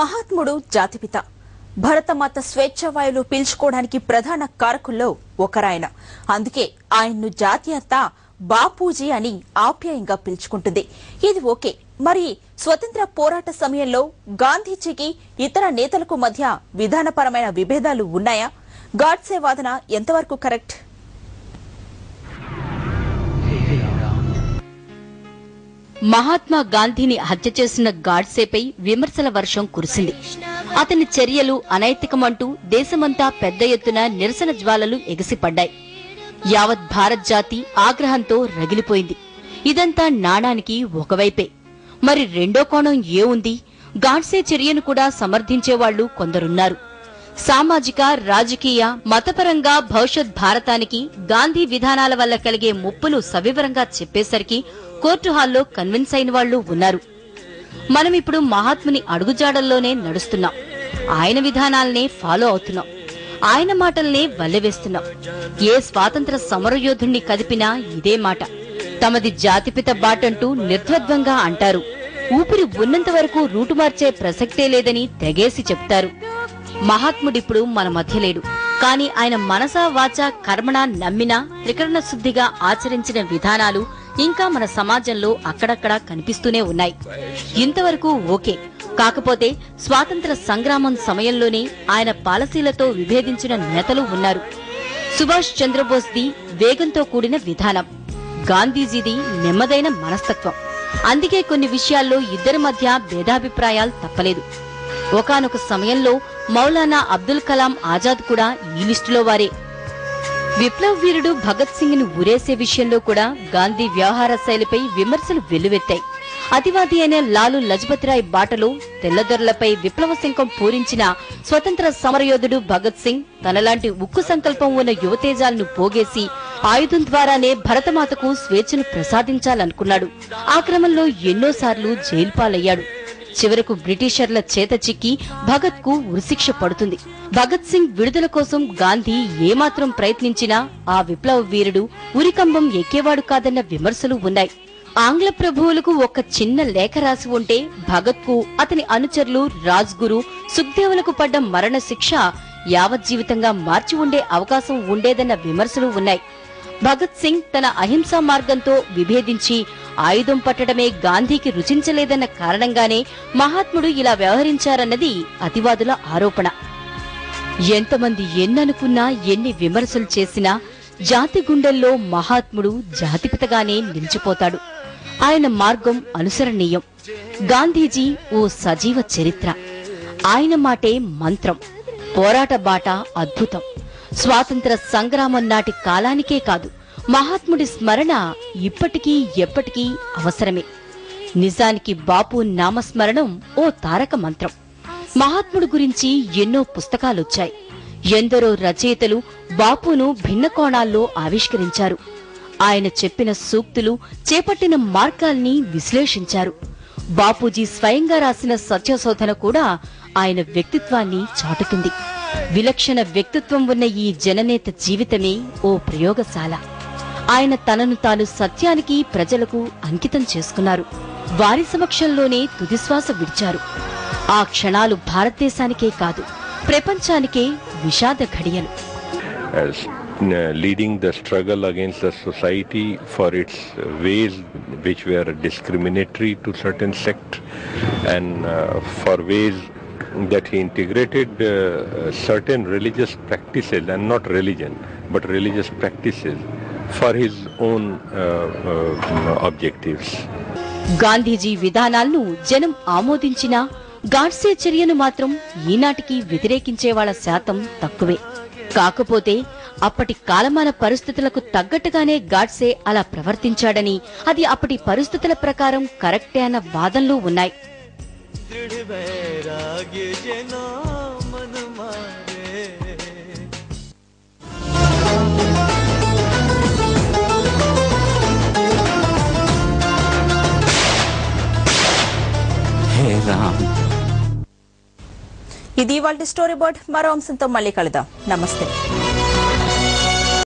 మహాత్ముడు జాతిపిత భరతమాత స్వేచ్ఛావాయులు పీల్చుకోవడానికి ప్రధాన కారకుల్లో ఒకరాయన అందుకే ఆయన్ను జాతీయత బాపూజీ అని ఆప్యాయంగా పిలుచుకుంటుంది ఇది ఓకే మరి స్వతంత్ర పోరాట సమయంలో గాంధీజీకి ఇతర నేతలకు మధ్య విధానపరమైన విభేదాలు ఉన్నాయా గాడ్సే వాదన ఎంతవరకు కరెక్ట్ మహాత్మా గాంధీని హత్య చేసిన గాడ్సేపై విమర్శల వర్షం కురిసింది అతని చర్యలు అనైతికమంటూ దేశమంతా పెద్ద ఎత్తున నిరసన జ్వాలలు ఎగిసిపడ్డాయి యావత్ భారత్ జాతి ఆగ్రహంతో రగిలిపోయింది ఇదంతా నాణానికి ఒకవైపే మరి రెండో కోణం ఏముంది గాడ్సే చర్యను కూడా సమర్థించేవాళ్లు కొందరున్నారు సామాజిక రాజకీయ మతపరంగా భవిష్యత్ భారతానికి గాంధీ విధానాల వల్ల కలిగే ముప్పులు సవివరంగా చెప్పేసరికి కోర్టు హాల్లో కన్విన్స్ అయిన వాళ్లు ఉన్నారు మనం ఇప్పుడు మహాత్ముని అడుగుజాడల్లోనే నడుస్తున్నాం ఆయన విధానాలనే ఫాలో అవుతున్నాం ఆయన మాటల్నే వల్లెవేస్తున్నాం ఏ స్వాతంత్ర సమరయోధుణ్ణి కదిపినా ఇదే మాట తమది జాతిపిత బాటంటూ నిర్ద్వంద్వంగా అంటారు ఊపిరి ఉన్నంత వరకు రూటు మార్చే ప్రసక్తే లేదని తెగేసి చెప్తారు మహాత్ముడిప్పుడు మన మధ్య లేడు కాని ఆయన మనసా వాచ కర్మణ నమ్మిన త్రికరణ శుద్ధిగా ఆచరించిన విధానాలు ఇంకా మన సమాజంలో అక్కడక్కడా కనిపిస్తూనే ఉన్నాయి ఇంతవరకు ఓకే కాకపోతే స్వాతంత్ర సంగ్రామం సమయంలోనే ఆయన పాలసీలతో విభేదించిన నేతలు ఉన్నారు సుభాష్ చంద్రబోస్ది వేగంతో కూడిన విధానం గాంధీజీది నెమ్మదైన మనస్తత్వం అందుకే కొన్ని విషయాల్లో ఇద్దరి మధ్య భేదాభిప్రాయాలు తప్పలేదు ఒకానొక సమయంలో మౌలానా అబ్దుల్ కలాం ఆజాద్ కూడా ఈ లిస్టులో వారే విప్లవ వీరుడు భగత్ సింగ్ ను ఉరేసే విషయంలో కూడా గాంధీ వ్యవహార శైలిపై విమర్శలు వెల్లువెత్తాయి అతివాది అయిన లాలు లజపతి రాయ్ బాటలో తెల్లదొరలపై విప్లవ శంఖం పూరించిన స్వతంత్ర సమరయోధుడు భగత్ సింగ్ తనలాంటి ఉక్కు సంకల్పం ఉన్న యువతేజాలను పోగేసి ఆయుధం ద్వారానే భరతమాతకు స్వేచ్ఛను ప్రసాదించాలనుకున్నాడు ఆ క్రమంలో ఎన్నోసార్లు జైలు పాలయ్యాడు చివరకు బ్రిటిషర్ల చేత చిక్కి భగత్ కు ఉరిశిక్ష పడుతుంది భగత్ సింగ్ విడుదల కోసం గాంధీ ఏమాత్రం ప్రయత్నించినా ఆ విప్లవ వీరుడు ఉరికంబం ఎక్కేవాడు కాదన్న విమర్శలు ఉన్నాయి ఆంగ్ల ప్రభువులకు ఒక చిన్న లేఖ రాసి ఉంటే భగత్ కు అతని అనుచరులు రాజ్గురు సుఖ్దేవులకు పడ్డ మరణ శిక్ష యావజ్జీవితంగా మార్చి ఉండే అవకాశం ఉండేదన్న విమర్శలు ఉన్నాయి భగత్ సింగ్ తన అహింసా మార్గంతో విభేదించి ఆయుధం పట్టడమే గాంధీకి రుచించలేదన్న కారణంగానే మహాత్ముడు ఇలా వ్యవహరించారన్నది అతివాదుల ఆరోపణ ఎంతమంది ఎన్ననుకున్నా ఎన్ని విమర్శలు చేసినా జాతి గుండెల్లో మహాత్ముడు జాతిపితగానే నిలిచిపోతాడు ఆయన మార్గం అనుసరణీయం గాంధీజీ ఓ సజీవ చరిత్ర ఆయన మాటే మంత్రం పోరాట బాట అద్భుతం స్వాతంత్ర సంగ్రామం నాటి కాలానికే కాదు మహాత్ముడి స్మరణ ఇప్పటికీ ఎప్పటికీ అవసరమే నిజానికి బాపు నామస్మరణం ఓ తారక మంత్రం మహాత్ముడు గురించి ఎన్నో పుస్తకాలొచ్చాయి ఎందరో రచయితలు బాపును భిన్న కోణాల్లో ఆవిష్కరించారు ఆయన చెప్పిన సూక్తులు చేపట్టిన మార్గాల్ని విశ్లేషించారు బాపూజీ స్వయంగా రాసిన సత్యశోధన కూడా ఆయన వ్యక్తిత్వాన్ని చాటుతుంది విలక్షణ వ్యక్తిత్వం ఉన్న ఈ జననేత జీవితమే ఓ ప్రయోగశాల ఆయన తనను తాను సత్యానికి ప్రజలకు అంకితం చేసుకున్నారు వారి సమక్షంలోనే తుదిశ్వాస విడిచారు ఆ క్షణాలు భారతదేశానికే కాదు ప్రపంచానికే విషాద ఘడియలు as uh, leading the struggle against the society for its uh, ways which were discriminatory to certain sect and uh, for ways that he integrated uh, certain religious practices and not religion but religious practices for his own uh, uh, objectives. Gandhiji విధానాలను జనం ఆమోదించినా గాడ్సే చర్యను మాత్రం ఈనాటికి వ్యతిరేకించే వాళ్ళ శాతం తక్కువే కాకపోతే అప్పటి కాలమాన పరిస్థితులకు తగ్గట్టుగానే గాడ్సే అలా ప్రవర్తించాడని అది అప్పటి పరిస్థితుల ప్రకారం కరెక్టే అన్న వాదనలు ఉన్నాయి दृढ़ वैराग्य जना मन मारे हे राम ఇది వాళ్ళ స్టోరీ బోర్డ్ మరో అంశంతో మళ్ళీ కలుద్దాం నమస్తే